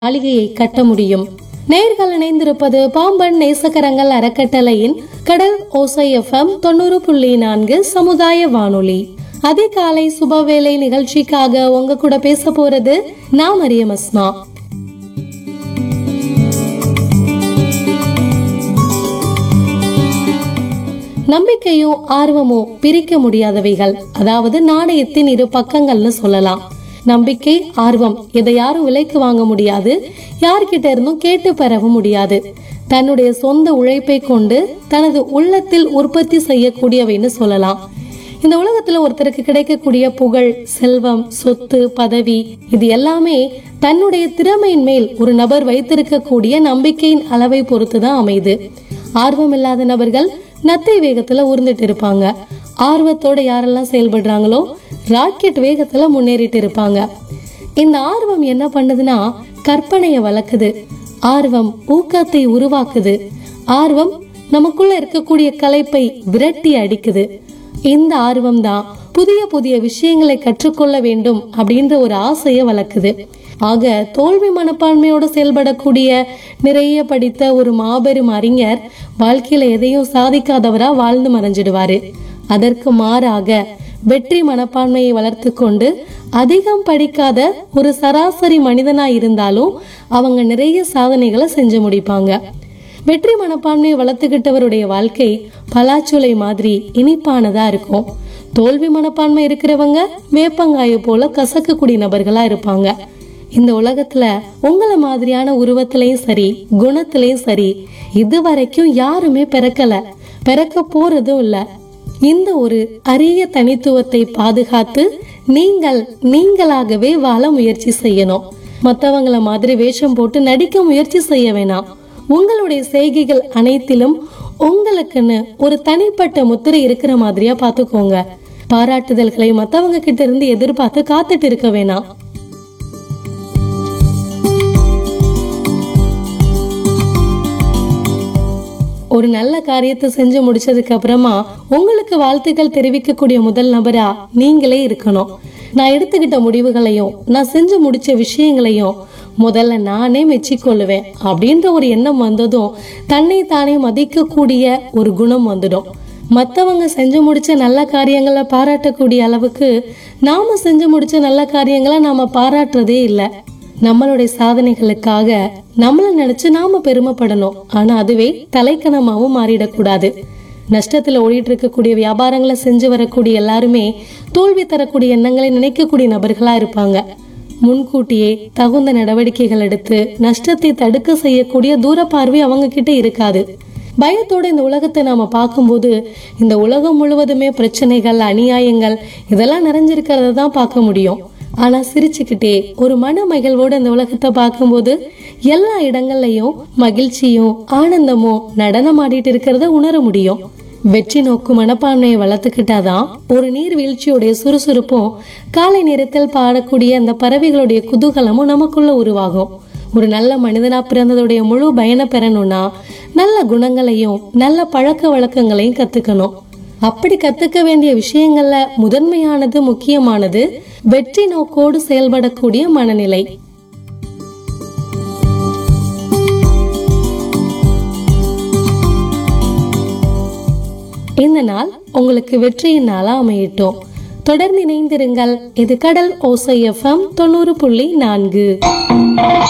மாளிகையை கட்ட முடியும் நேர்கள் இணைந்திருப்பது பாம்பன் நேசகரங்கள் அறக்கட்டளையின் கடல் ஓசை எஃப்எம் தொண்ணூறு புள்ளி நான்கு சமுதாய வானொலி அதிகாலை சுபவேளை நிகழ்ச்சிக்காக உங்க கூட பேச போறது நான் மரியம் அஸ்மா நம்பிக்கையோ ஆர்வமோ பிரிக்க முடியாதவைகள் அதாவது நாணயத்தின் இரு பக்கங்கள்னு சொல்லலாம் நம்பிக்கை ஆர்வம் இதை யாரும் விலைக்கு வாங்க முடியாது யார்கிட்ட இருந்தும் கேட்டு பெறவும் முடியாது தன்னுடைய சொந்த உழைப்பை கொண்டு தனது உள்ளத்தில் உற்பத்தி செய்யக்கூடியவைன்னு சொல்லலாம் இந்த உலகத்துல ஒருத்தருக்கு கிடைக்கக்கூடிய புகழ் செல்வம் சொத்து பதவி இது எல்லாமே தன்னுடைய திறமையின் மேல் ஒரு நபர் வைத்திருக்கக்கூடிய நம்பிக்கையின் அளவை பொறுத்து தான் அமையுது ஆர்வம் இல்லாத நபர்கள் நத்தை வேகத்துல ஊர்ந்துட்டு இருப்பாங்க ஆர்வத்தோட யாரெல்லாம் செயல்படுறாங்களோ ராக்கெட் வேகத்துல முன்னேறிட்டு இருப்பாங்க இந்த ஆர்வம் என்ன பண்ணுதுன்னா கற்பனைய வளர்க்குது ஆர்வம் ஊக்கத்தை உருவாக்குது ஆர்வம் நமக்குள்ள இருக்கக்கூடிய கலைப்பை விரட்டி அடிக்குது இந்த ஆர்வம் தான் புதிய புதிய விஷயங்களை கற்றுக்கொள்ள வேண்டும் அப்படின்ற ஒரு ஆசையை வளர்க்குது ஆக தோல்வி மனப்பான்மையோட செயல்படக்கூடிய நிறைய படித்த ஒரு மாபெரும் அறிஞர் வாழ்க்கையில எதையும் சாதிக்காதவரா வாழ்ந்து மறைஞ்சிடுவாரு அதற்கு மாறாக வெற்றி மனப்பான்மையை வளர்த்து கொண்டு அதிகம் படிக்காத ஒரு சராசரி மனிதனா இருந்தாலும் அவங்க நிறைய சாதனைகளை செஞ்சு முடிப்பாங்க வெற்றி மனப்பான்மையை வளர்த்துக்கிட்டவருடைய வாழ்க்கை பலாச்சுளை மாதிரி இனிப்பானதா இருக்கும் தோல்வி மனப்பான்மை இருக்கிறவங்க வேப்பங்காய போல கசக்கக்கூடிய நபர்களா இருப்பாங்க இந்த உலகத்துல உங்கள மாதிரியான உருவத்திலையும் சரி குணத்திலையும் சரி இதுவரைக்கும் யாருமே பிறக்கல பிறக்க போறதும் இல்ல இந்த ஒரு அரிய தனித்துவத்தை பாதுகாத்து நீங்கள் நீங்களாகவே வாழ முயற்சி செய்யணும் மத்தவங்கள மாதிரி வேஷம் போட்டு நடிக்க முயற்சி செய்ய வேணாம் உங்களுடைய செய்கைகள் அனைத்திலும் உங்களுக்குன்னு ஒரு தனிப்பட்ட முத்திரை இருக்கிற மாதிரியா பாத்துக்கோங்க பாராட்டுதல்களை மத்தவங்க கிட்ட இருந்து எதிர்பார்த்து காத்துட்டு இருக்க வேணாம் ஒரு நல்ல காரியத்தை செஞ்சு முடிச்சதுக்கு அப்புறமா உங்களுக்கு வாழ்த்துக்கள் தெரிவிக்கக்கூடிய முதல் நபரா நீங்களே இருக்கணும் நான் எடுத்துக்கிட்ட முடிவுகளையும் நான் செஞ்சு முடிச்ச விஷயங்களையும் முதல்ல நானே மெச்சிக்கொள்ளுவேன் அப்படின்ற ஒரு எண்ணம் வந்ததும் தன்னை தானே மதிக்கக்கூடிய ஒரு குணம் வந்துடும் மத்தவங்க செஞ்சு முடிச்ச நல்ல காரியங்களை பாராட்டக்கூடிய அளவுக்கு நாம செஞ்சு முடிச்ச நல்ல காரியங்களை நாம பாராட்டுறதே இல்லை நம்மளுடைய சாதனைகளுக்காக நம்மள நினைச்சு நாம பெருமைப்படணும் ஆனா அதுவே தலைக்கணமாவும் மாறிடக்கூடாது நஷ்டத்துல ஓடிட்டு இருக்கக்கூடிய வியாபாரங்களை செஞ்சு வரக்கூடிய எல்லாருமே தோல்வி தரக்கூடிய எண்ணங்களை நினைக்கக்கூடிய நபர்களா இருப்பாங்க முன்கூட்டியே தகுந்த நடவடிக்கைகள் எடுத்து நஷ்டத்தை தடுக்க செய்யக்கூடிய தூர பார்வை அவங்க கிட்ட இருக்காது பயத்தோட இந்த உலகத்தை நாம பார்க்கும்போது இந்த உலகம் முழுவதுமே பிரச்சனைகள் அநியாயங்கள் இதெல்லாம் நிறைஞ்சிருக்கிறத தான் பார்க்க முடியும் ஆனா சிரிச்சுக்கிட்டே ஒரு மன மகிழ்வோட இந்த உலகத்தை பார்க்கும்போது எல்லா இடங்கள்லயும் மகிழ்ச்சியும் ஆனந்தமும் நடனம் ஆடிட்டு இருக்கிறத உணர முடியும் வெற்றி நோக்கு மனப்பான்மையை வளர்த்துக்கிட்டாதான் ஒரு நீர்வீழ்ச்சியுடைய சுறுசுறுப்பும் காலை நேரத்தில் பாடக்கூடிய அந்த பறவைகளுடைய குதூகலமும் நமக்குள்ள உருவாகும் ஒரு நல்ல மனிதனா பிறந்ததுடைய முழு பயனை பெறணும்னா நல்ல குணங்களையும் நல்ல பழக்க வழக்கங்களையும் கத்துக்கணும் அப்படி கத்துக்க வேண்டிய விஷயங்கள்ல முதன்மையானது முக்கியமானது வெற்றி நோக்கோடு செயல்படக்கூடிய மனநிலை இந்த நாள் உங்களுக்கு வெற்றியின் நாளா அமையட்டும் தொடர்ந்து இணைந்திருங்கள் இது கடல் ஓசை எஃப்எம் தொண்ணூறு புள்ளி நான்கு